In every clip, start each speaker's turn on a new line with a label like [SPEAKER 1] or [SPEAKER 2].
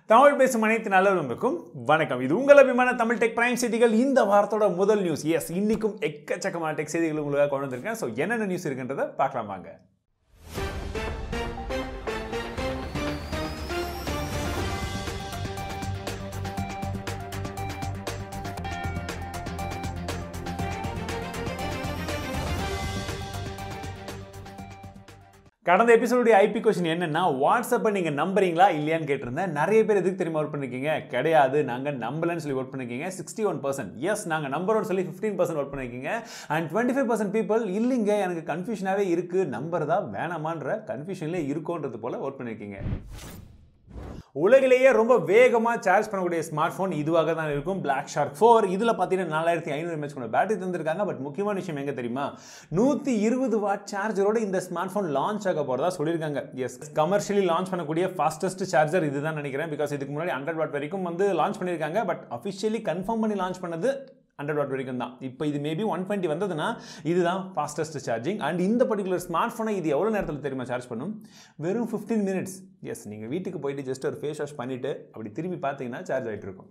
[SPEAKER 1] தமிழ் பேசும் அனைத்து நல்லவர்களுக்கும் வணக்கம் இது உங்கள் அபிமான தமிழ் டெக் பிரைம் செய்திகள் இந்த வாரத்தோட முதல் நியூஸ் எஸ் இன்னைக்கும் எக்கச்சக்கமான டெக் செய்திகள் உங்களுக்காக கொண்டு வந்திருக்கேன் ஸோ என்னென்ன நியூஸ் இருக்குன்றதை பார்க்கலாம் வாங்க கடந்த எபிசோடைய ஐபி கொஸ்டின் என்னன்னா வாட்ஸ்அப்பை நீங்கள் நம்புறீங்களா இல்லையான்னு கேட்டிருந்தேன் நிறைய பேர் எதுக்கு தெரியுமா ஒர்க் பண்ணிருக்கீங்க கிடையாது நாங்கள் நம்பலன்னு சொல்லி ஒர்க் பண்ணிருக்கீங்க சிக்ஸ்டி ஒன் பர்சன்ட் எஸ் நாங்கள் நம்பரோன்னு சொல்லி ஃபிஃப்டீன் பர்சன்ட் ஒர்க் பண்ணிருக்கீங்க and twenty five percent people இல்லைங்க எனக்கு கன்ஃபியூஷனாகவே இருக்குது நம்புறதா வேணாமான்ற கன்ஃபியூஷன்லேயே இருக்கோன்றது போல் ஒர்க் பண்ணியிருக்கீங்க உலகிலேயே ரொம்ப வேகமாக சார்ஜ் பண்ணக்கூடிய ஸ்மார்ட் ஃபோன் இதுவாக தான் இருக்கும் பிளாக் ஷார்க் ஃபோர் இதில் பார்த்தீங்கன்னா நாலாயிரத்தி ஐநூறு எம்எச் கொண்ட பேட்டரி தந்திருக்காங்க பட் முக்கியமான விஷயம் எங்கே தெரியுமா நூற்றி இருபது வாட் சார்ஜரோட இந்த ஸ்மார்ட் ஃபோன் லான்ச் ஆக போகிறதா சொல்லியிருக்காங்க எஸ் கமர்ஷியலி லான்ச் பண்ணக்கூடிய ஃபாஸ்டஸ்ட் சார்ஜர் இதுதான் நினைக்கிறேன் பிகாஸ் இதுக்கு முன்னாடி ஹண்ட்ரட் வாட் வரைக்கும் வந்து லான்ச் பண்ணியிருக்காங்க பட் அஃபிஷியலி கன்ஃபார்ம் பண்ணி லான்ச் பண்ணது ஹண்ட்ரட் வாட் வரைக்கும் தான் இப்போ இது மேபி ஒன் டுவெண்ட்டி வந்ததுன்னா இதுதான் ஃபாஸ்டஸ்ட் சார்ஜிங் அண்ட் இந்த பர்டிகுலர் ஸ்மார்ட் ஃபோனை இது எவ்வளோ நேரத்தில் தெரியுமா சார்ஜ் பண்ணும் வெறும் ஃபிஃப்டீன் மினிட்ஸ் எஸ் நீங்கள் வீட்டுக்கு போயிட்டு ஜஸ்ட் ஒரு ஃபேஸ் வாஷ் பண்ணிவிட்டு அப்படி திரும்பி பார்த்தீங்கன்னா சார்ஜ் ஆகிட்டு இருக்கும்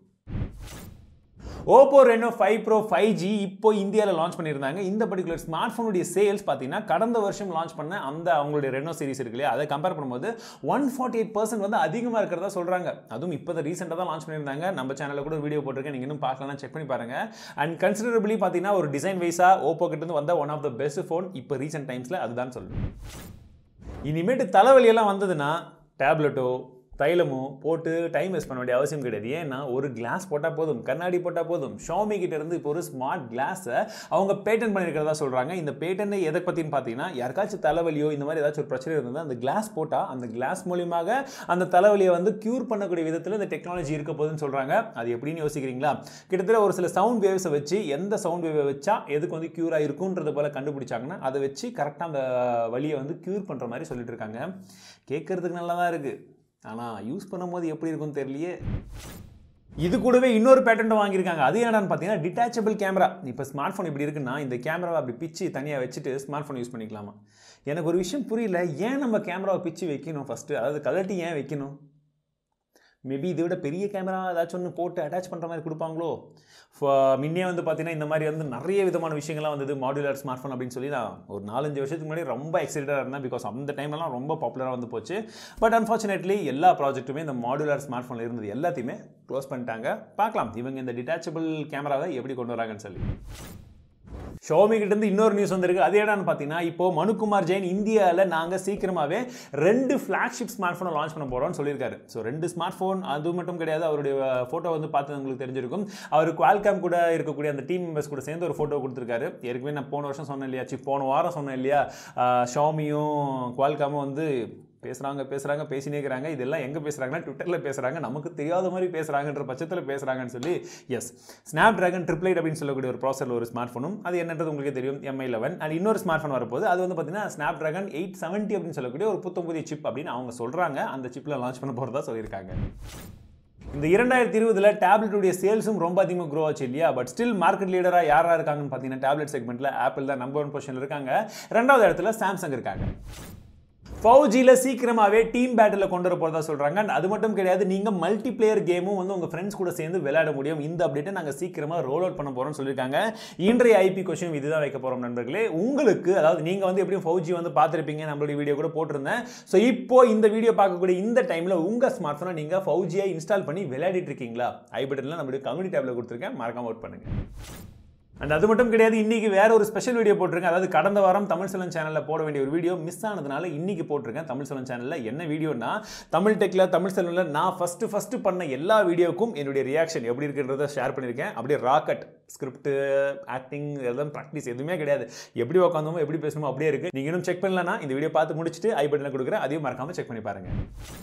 [SPEAKER 1] Oppo Reno five pro five G இப்போ இந்தியாவில் லான்ச் பண்ணியிருந்தாங்க இந்த பர்டிகுலர் ஸ்மார்ட் ஃபோனுடைய சேல்ஸ் பார்த்தீங்கன்னா கடந்த வருஷம் லான்ச் பண்ண அந்த அவங்களுடைய ரெனோ சீரிஸ் இருக்கு இல்லையா அதை கம்பேர் பண்ணும்போது ஒன் ஃபார்ட்டி எயிட் பர்சன்ட் வந்து அதிகமாக இருக்கிறதா சொல்கிறாங்க அதுவும் இப்போ தான் ரீசெண்டாக தான் லான்ச் பண்ணியிருந்தாங்க நம்ம சேனலில் கூட வீடியோ போட்டிருக்கேன் நீங்கள் இன்னும் பார்க்கலாம் செக் பண்ணி பாருங்கள் அண்ட் கன்சிடரபிளி பார்த்தீங்கன்னா ஒரு டிசைன் வைஸாக ஓப்போ கிட்டேருந்து வந்த one of the best phone இப்போ ரீசெண்ட் டைம்ஸில் அதுதான் சொல்லுவேன் இனிமேட்டு தலைவலியெல்லாம் வந்ததுன்னா டேப்லெட்டோ தைலமோ போட்டு டைம் வேஸ்ட் பண்ண வேண்டிய அவசியம் கிடையாது ஏன்னா ஒரு கிளாஸ் போட்டால் போதும் கண்ணாடி போட்டால் போதும் ஷாமி கிட்ட இருந்து இப்போ ஒரு ஸ்மார்ட் கிளாஸை அவங்க பேட்டன் பண்ணியிருக்கிறதா சொல்கிறாங்க இந்த பேட்டனை எதை பற்றின்னு பார்த்தீங்கன்னா யாருக்காச்சும் தலைவலியோ இந்த மாதிரி ஏதாச்சும் ஒரு பிரச்சனை இருந்தது அந்த கிளாஸ் போட்டால் அந்த கிளாஸ் மூலியமாக அந்த தலைவலியை வந்து க்யூர் பண்ணக்கூடிய விதத்தில் இந்த டெக்னாலஜி இருக்க போகுதுன்னு சொல்கிறாங்க அது எப்படின்னு யோசிக்கிறீங்களா கிட்டத்தட்ட ஒரு சில சவுண்ட் வேவ்ஸை வச்சு எந்த சவுண்ட் வேவை வச்சா எதுக்கு வந்து க்யூராக இருக்குன்றது போல் கண்டுபிடிச்சாங்கன்னா அதை வச்சு கரெக்டாக அந்த வலியை வந்து க்யூர் பண்ணுற மாதிரி சொல்லிட்டு இருக்காங்க கேட்குறதுக்கு நல்லா தான் இருக்குது ஆனால் யூஸ் பண்ணும்போது எப்படி இருக்கும்னு தெரியலையே இது கூடவே இன்னொரு பேட்டன்ட் வாங்கியிருக்காங்க அது என்னடான்னு பார்த்தீங்கன்னா டிட்டாச்சபிள் கேமரா இப்போ ஸ்மார்ட் ஃபோன் இப்படி இருக்குன்னா இந்த கேமராவை அப்படி பிச்சு தனியாக வச்சுட்டு ஸ்மார்ட் ஃபோன் யூஸ் பண்ணிக்கலாமா எனக்கு ஒரு விஷயம் புரியல ஏன் நம்ம கேமராவை பிச்சு வைக்கணும் ஃபஸ்ட்டு அதாவது கலட்டி ஏன் வைக்கணும் மேபி இதை விட பெரிய கேமரா ஏதாச்சும் ஒன்று போட்டு அட்டாச் பண்ணுற மாதிரி கொடுப்பாங்களோ முன்னே வந்து பார்த்தீங்கன்னா இந்த மாதிரி வந்து நிறைய விதமான விஷயங்கள்லாம் வந்தது மாடுலர் ஸ்மார்ட் ஃபோன் அப்படின்னு சொல்லி நான் ஒரு நாலஞ்சு வருஷத்துக்கு முன்னாடி ரொம்ப எக்ஸைட்டடாக இருந்தேன் பிகாஸ் அந்த டைம்லாம் ரொம்ப பாப்புலராக வந்து போச்சு பட் அன்ஃபார்ச்சுனேட்லி எல்லா ப்ராஜெக்ட்டுமே இந்த மாடுலர் ஸ்மார்ட் ஃபோனில் இருந்தது எல்லாத்தையுமே க்ளோஸ் பண்ணிட்டாங்க பார்க்கலாம் இவங்க இந்த டிட்டாச்சபிள் கேமராவை எப்படி கொண்டு வராங்கன்னு சொல்லி ஷோமி கிட்டேருந்து இன்னொரு நியூஸ் வந்திருக்கு அது என்னன்னு பார்த்தீங்கன்னா இப்போ மனுகுமார் ஜெயின் இந்தியாவில் நாங்கள் சீக்கிரமாகவே ரெண்டு ஃப்ளாக்ஷிப் ஸ்மார்ட் ஃபோனை லான்ச் பண்ண போகிறோம்னு சொல்லியிருக்காரு ஸோ ரெண்டு ஸ்மார்ட் ஃபோன் அது மட்டும் கிடையாது அவருடைய ஃபோட்டோ வந்து பார்த்து உங்களுக்கு தெரிஞ்சிருக்கும் அவர் குவால்காம் கூட இருக்கக்கூடிய அந்த டீம் மெம்பர்ஸ் கூட சேர்ந்து ஒரு ஃபோட்டோ கொடுத்துருக்காரு ஏற்கனவே நான் போன வருஷம் சொன்னேன் இல்லையா சி போன வாரம் சொன்னேன் இல்லையா ஷாமியும் குவால்காமும் வந்து பேசுகிறாங்க பேசுகிறாங்க பேசினே இருக்கிறாங்க இதெல்லாம் எங்கே பேசுகிறாங்கன்னா ட்விட்டரில் பேசுகிறாங்க நமக்கு தெரியாத மாதிரி பேசுகிறாங்கன்ற பட்சத்தில் பேசுகிறாங்கன்னு சொல்லி yes Snapdragon triple eight அப்படின்னு சொல்லக்கூடிய ஒரு ப்ராசரில் ஒரு ஸ்மார்ட் ஃபோனும் அது என்னன்றது உங்களுக்கு தெரியும் எம்ஐ லெவன் அண்ட் இன்னொரு ஸ்மார்ட் ஃபோன் வரப்போது அது வந்து பார்த்தீங்கன்னா ஸ்னாப் ட்ராகன் எயிட் செவன்ட்டி அப்படின்னு சொல்லக்கூடிய ஒரு புத்தம் புதிய சிப் அப்படின்னு அவங்க சொல்கிறாங்க அந்த சிப்பில் லான்ச் பண்ண போகிறதா சொல்லியிருக்காங்க இந்த இரண்டாயிரத்தி இருபதுல டேப்லெட்டுடைய சேல்ஸும் ரொம்ப அதிகமாக க்ரோ ஆச்சு இல்லையா பட் ஸ்டில் மார்க்கெட் லீடராக யாராக இருக்காங்கன்னு பார்த்தீங்கன்னா டேப்லெட் செக்மெண்ட்டில் ஆப்பிள் தான் நம்பர் ஒன் பொசிஷனில் இருக்காங்க ரெண்டாவது இடத்துல சாம்சங் இருக்காங்க ஃபவுஜியில் சீக்கிரமாகவே டீம் பேட்டில் கொண்டு வர போகிறதா சொல்கிறாங்க அண்ட் அது மட்டும் கிடையாது நீங்கள் மல்டி பிளேயர் கேமும் வந்து உங்கள் ஃப்ரெண்ட்ஸ் கூட சேர்ந்து விளையாட முடியும் இந்த அப்டேட்டை நாங்கள் சீக்கிரமாக ரோல் அவுட் பண்ண போகிறோம்னு சொல்லியிருக்காங்க இன்றைய ஐபி கொஸ்டின் இதுதான் வைக்க போகிறோம் நண்பர்களே உங்களுக்கு அதாவது நீங்கள் வந்து எப்படியும் ஃபவுஜி வந்து பார்த்துருப்பீங்க நம்மளுடைய வீடியோ கூட போட்டிருந்தேன் ஸோ இப்போ இந்த வீடியோ பார்க்கக்கூடிய இந்த டைமில் உங்கள் ஸ்மார்ட் ஃபோனை நீங்கள் ஃபவுஜியை இன்ஸ்டால் பண்ணி விளையாடிட்டு இருக்கீங்களா ஐ பட்டனில் நம்மளுடைய கம்யூனிட்டி டேப்பில் கொடுத்துருக்கேன் மறக்காம அவுட் பண்ணுங்கள் அண்ட் அது மட்டும் கிடையாது இன்னைக்கு வேற ஒரு ஸ்பெஷல் வீடியோ போட்டிருக்கேன் அதாவது கடந்த வாரம் தமிழ் செலன் சேனலில் போட வேண்டிய ஒரு வீடியோ மிஸ் ஆனதுனால இன்னைக்கு போட்டிருக்கேன் தமிழ் செலன் சேனலில் என்ன வீடியோனா தமிழ் டெக்கில் தமிழ் செலனில் நான் ஃபஸ்ட்டு ஃபஸ்ட்டு பண்ண எல்லா வீடியோக்கும் என்னுடைய ரியாக்ஷன் எப்படி இருக்குன்றதை ஷேர் பண்ணியிருக்கேன் அப்படியே ராக்கெட் ஸ்கிரிப்ட் ஆக்டிங் எல்லாம் ப்ராக்டிஸ் எதுவுமே கிடையாது எப்படி உட்காந்தோமோ எப்படி பேசணுமோ அப்படியே இருக்குது நீங்கள் இன்னும் செக் பண்ணலன்னா இந்த வீடியோ பார்த்து முடிச்சுட்டு ஐ பட்டனில் கொடுக்குறேன் அதையும் மறக்காமல் செக் பண்ணி பாருங்கள்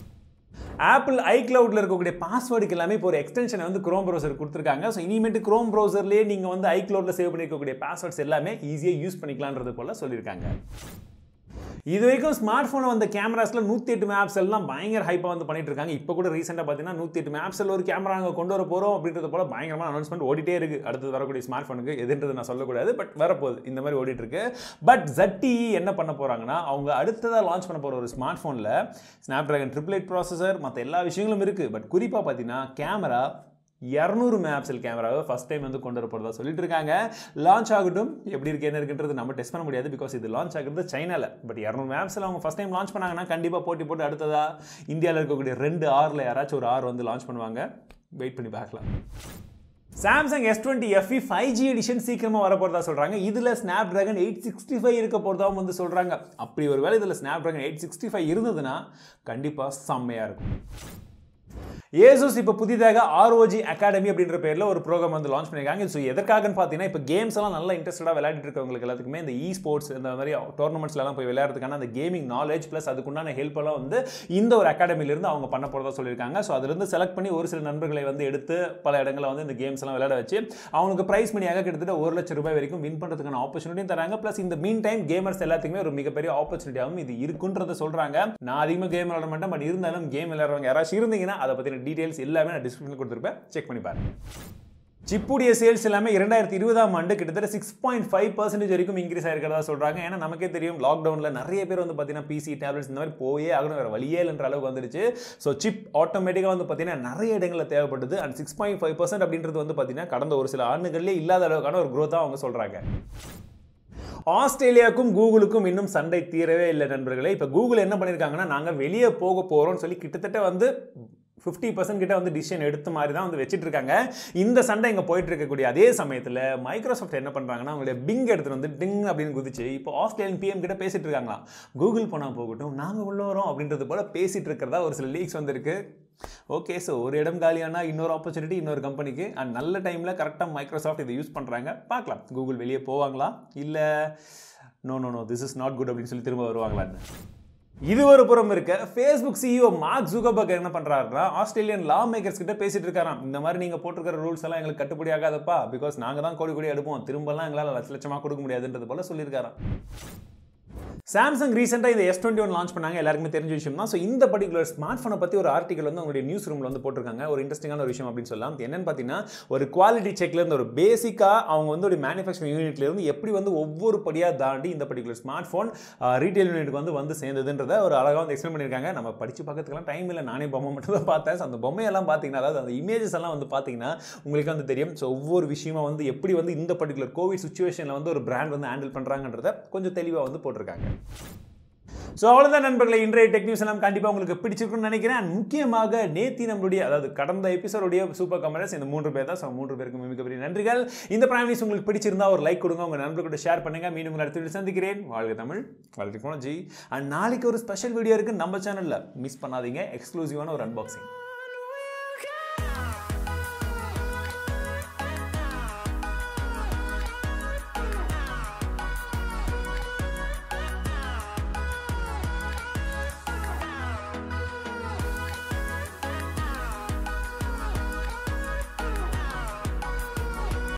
[SPEAKER 1] ஆப்பிள் ஐக்ளவுடில் இருக்கக்கூடிய பாஸ்வேர்டுக்கு எல்லாமே இப்போ ஒரு எக்ஸ்டென்ஷனை வந்து க்ரோம் ப்ரௌசர் கொடுத்துருக்காங்க ஸோ இனிமேட்டு க்ரோம் ப்ரௌசர்லேயே நீங்கள் வந்து ஐக்ளவுடில் சேவ் பண்ணியிருக்கக்கூடிய பாஸ்வேர்ட்ஸ் எல்லாமே ஈஸியாக யூஸ் பண்ணிக்கலான்றது போல் சொல்லியிருக்காங்க இது வரைக்கும் ஸ்மார்ட் ஃபோனில் வந்த கேமராஸில் நூற்றி எட்டு மேப்ஸ் எல்லாம் பயங்கர ஹைப்பாக வந்து பண்ணிட்டு இருக்காங்க இப்போ கூட ரீசெண்டாக பார்த்தீங்கன்னா நூற்றி எட்டு மேப்ஸில் ஒரு கேமரா நாங்கள் கொண்டு வர போகிறோம் அப்படின்றது போல பயங்கரமான அனௌன்ஸ்மெண்ட் ஓடிட்டே இருக்கு அடுத்தது வரக்கூடிய ஸ்மார்ட் ஃபோனுக்கு எதுன்றது நான் சொல்லக்கூடாது பட் வரப்போகுது இந்த மாதிரி ஓடிட்டு இருக்கு பட் ZTE என்ன பண்ண போகிறாங்கன்னா அவங்க அடுத்ததாக லான்ச் பண்ண போகிற ஒரு ஸ்மார்ட் ஃபோனில் Snapdragon triple eight processor மற்ற எல்லா விஷயங்களும் இருக்குது பட் குறிப்பாக பார்த்தீங்கன்னா கேமரா இரநூறு மேப்சல் கேமராவை ஃபஸ்ட் டைம் வந்து கொண்டு வர போகிறதா சொல்லிட்டு இருக்காங்க லான்ச் ஆகட்டும் எப்படி இருக்கு என்ன இருக்குன்றது நம்ம டெஸ்ட் பண்ண முடியாது பிகாஸ் இது லான்ச் ஆகுறது சைனாவில் பட் இரநூறு மேப்ஸில் அவங்க ஃபஸ்ட் டைம் லான்ச் பண்ணாங்கன்னா கண்டிப்பாக போட்டி போட்டு அடுத்ததா இந்தியாவில் இருக்கக்கூடிய ரெண்டு ஆறில் யாராச்சும் ஒரு ஆர் வந்து லான்ச் பண்ணுவாங்க வெயிட் பண்ணி பார்க்கலாம் Samsung S twenty FE five G edition சீக்கிரமாக வர போகிறதா சொல்கிறாங்க இதில் Snapdragon eight sixty five இருக்க போகிறதாவும் வந்து சொல்கிறாங்க அப்படி ஒரு வேளை இதில் Snapdragon eight sixty five இருந்ததுன்னா கண்டிப்பாக செம்மையாக இருக்கும் ஏசூஸ் இப்போ புதிதாக ஆர்ஓஜி அகாடமி அப்படின்ற பேரில் ஒரு ப்ரோக்ராம் வந்து லான்ச் பண்ணியிருக்காங்க ஸோ எதற்காகன்னு பார்த்தீங்கன்னா இப்போ கேம்ஸ் எல்லாம் நல்லா இன்ட்ரெஸ்டடாக விளையாடிட்டு இருக்கவங்களுக்கு எல்லாத்துக்குமே இந்த இ ஸ்போர்ட்ஸ் இந்த மாதிரி டோர்னமெண்ட்ஸ்லாம் போய் விளையாடுறதுக்கான அந்த கேமிங் நாலேஜ் ப்ளஸ் அதுக்குண்டான ஹெல்ப் எல்லாம் வந்து இந்த ஒரு அகாடமிலேருந்து அவங்க பண்ண போகிறதா சொல்லியிருக்காங்க ஸோ அதுலேருந்து செலக்ட் பண்ணி ஒரு சில நண்பர்களை வந்து எடுத்து பல இடங்களில் வந்து இந்த கேம்ஸ் எல்லாம் விளையாட வச்சு அவங்களுக்கு ப்ரைஸ் மணியாக கிட்டத்தட்ட ஒரு லட்சம் ரூபாய் வரைக்கும் வின் பண்ணுறதுக்கான ஆப்பர்ச்சுனிட்டியும் தராங்க ப்ளஸ் இந்த மீன் டைம் கேமர்ஸ் எல்லாத்துக்குமே ஒரு மிகப்பெரிய ஆப்பர்ச்சுனிட்டியாகவும் இது இருக்குன்றதை சொல்கிறாங்க நான் அதிகமாக கேம் விளையாட மாட்டேன் பட் இருந்தாலும் கேம் விளையாடுறவங்க யாராச்சும் இருந்தீங்கன்னா அதை பற்றின டீட்டெயில்ஸ் எல்லாமே நான் டிஸ்கிரிப்ஷனில் கொடுத்துருப்பேன் செக் பண்ணி பாருங்க சிப்புடைய சேல்ஸ் எல்லாமே இரண்டாயிரத்தி இருபதாம் ஆண்டு கிட்டத்தட்ட சிக்ஸ் பாயிண்ட் ஃபைவ் பர்சன்டேஜ் வரைக்கும் இன்க்ரீஸ் ஆயிருக்கிறதா சொல்றாங்க ஏன்னா நமக்கே தெரியும் லாக்டவுனில் நிறைய பேர் வந்து பார்த்தீங்கன்னா பிசி டேப்லெட்ஸ் இந்த மாதிரி போயே ஆகணும் வேறு வழியே இல்லைன்ற அளவுக்கு வந்துருச்சு ஸோ சிப் ஆட்டோமேட்டிக்காக வந்து பார்த்தீங்கன்னா நிறைய இடங்களில் தேவைப்படுது and six point five percent அப்படின்றது வந்து பார்த்தீங்கன்னா கடந்த ஒரு சில ஆண்டுகளிலே இல்லாத அளவுக்கான ஒரு growth-ஆ அவங்க சொல்கிறாங்க ஆஸ்திரேலியாவுக்கும் கூகுளுக்கும் இன்னும் சண்டை தீரவே இல்லை நண்பர்களே இப்போ கூகுள் என்ன பண்ணியிருக்காங்கன்னா நாங்கள் வெளியே போக போகிறோம்னு சொல்லி கிட்டத்தட்ட வந்து ஃபிஃப்டி பர்சன்ட் கிட்ட வந்து டிசிஷன் எடுத்த மாதிரி தான் வந்து வச்சுட்டு இருக்காங்க இந்த சண்டை இங்கே போயிட்டு இருக்கக்கூடிய அதே சமயத்தில் மைக்ரோசாஃப்ட் என்ன பண்ணுறாங்கன்னா அவங்களுடைய பிங் எடுத்துட்டு வந்து டிங் அப்படின்னு குதிச்சு இப்போ ஆஸ்திரேலியன் பிஎம் கிட்ட பேசிட்டு இருக்காங்களாம் கூகுள் போனால் போகட்டும் நாங்கள் உள்ள வரோம் அப்படின்றது போல பேசிட்டு இருக்கிறதா ஒரு சில லீக்ஸ் வந்திருக்கு ஓகே ஸோ ஒரு இடம் காலியானா இன்னொரு ஆப்பர்ச்சுனிட்டி இன்னொரு கம்பெனிக்கு அண்ட் நல்ல டைமில் கரெக்டாக மைக்ரோசாஃப்ட் இதை யூஸ் பண்ணுறாங்க பார்க்கலாம் கூகுள் வெளியே போவாங்களா இல்லை no no no this is not good அப்படின்னு சொல்லி திரும்ப வருவாங்களான்னு இது ஒரு புறம் இருக்க ஃபேஸ்புக் சிஇஓ மார்க் ஜூகர்பர்க் என்ன பண்றாருன்னா ஆஸ்திரேலியன் லா மேக்கர்ஸ் கிட்ட பேசிட்டு இருக்காராம் இந்த மாதிரி நீங்க போட்டிருக்கிற ரூல்ஸ் எல்லாம் எங்களுக்கு கட்டுப்படி ஆகாதப்பா பிகாஸ் நாங்க தான் கோடி கோடி எடுப்போம் திரும்பலாம் எங்களால் லட்ச லட்சமா கொடுக்க முடியாதுன்றது போல சொல்லியிருக்காராம் சாம்சங் ரீசெண்டாக இந்த எஸ் டுவெண்ட்டி ஒன் லான்ச் பண்ணாங்க எல்லாருக்குமே தெரிஞ்ச விஷயம் தான் ஸோ இந்த பர்டிகுலர் ஸ்மார்ட் ஃபோனை பற்றி ஒரு ஆர்டிகல் வந்து அவங்களுடைய நியூஸ் ரூமில் வந்து போட்டிருக்காங்க ஒரு இன்ட்ரெஸ்டிங்கான ஒரு விஷயம் அப்படின்னு சொல்லலாம் அது என்னன்னு பார்த்தீங்கன்னா ஒரு குவாலிட்டி செக்ல இருந்து ஒரு பேசிக்காக அவங்க வந்து ஒரு மேனுஃபேக்சரிங் யூனிட்ல இருந்து எப்படி வந்து ஒவ்வொரு படியாக தாண்டி இந்த பர்டிகுலர் ஸ்மார்ட் ஃபோன் ரீட்டைல் யூனிட்டுக்கு வந்து வந்து சேர்ந்ததுன்றத ஒரு அழகாக வந்து எக்ஸ்பிளைன் பண்ணியிருக்காங்க நம்ம படித்து பார்க்கறதுக்கெல்லாம் டைம் இல்லை நானே பொம்மை மட்டும் தான் பார்த்தேன் So, அந்த பொம்மையெல்லாம் பார்த்தீங்கன்னா அதாவது அந்த இமேஜஸ் எல்லாம் வந்து பார்த்தீங்கன்னா உங்களுக்கு வந்து தெரியும் ஸோ ஒவ்வொரு விஷயமா வந்து எப்படி வந்து இந்த பர்டிகுலர் கோவிட் சுச்சுவேஷனில் வந்து ஒரு பிராண்ட் வந்து ஹேண்டில் பண்ணுறாங்கன்றத கொஞ்சம் தெளிவாக வந்து போட்டிருக்காங்க ஸோ அவ்வளோதான் நண்பர்களை இன்றைய டெக் நியூஸ் எல்லாம் கண்டிப்பாக உங்களுக்கு பிடிச்சிருக்கும்னு நினைக்கிறேன் And முக்கியமாக நேத்தி நம்மளுடைய அதாவது கடந்த எபிசோடைய சூப்பர் கமெண்டர்ஸ் இந்த மூன்று பேர் தான் ஸோ மூன்று பேருக்கு மிகப்பெரிய நன்றிகள் இந்த பிரைம் நியூஸ் உங்களுக்கு பிடிச்சிருந்தா ஒரு லைக் கொடுங்க உங்கள் நண்பர்களோட ஷேர் பண்ணுங்க மீண்டும் உங்களை அடுத்த video சந்திக்கிறேன் வாழ்க தமிழ் வாழ்க்கை ஜி அண்ட் நாளைக்கு ஒரு ஸ்பெஷல் வீடியோ இருக்குது நம்ம சேனலில் மிஸ் பண்ணாதீங்க எக்ஸ்க்ளூசிவான ஒரு அன்பாக்சிங்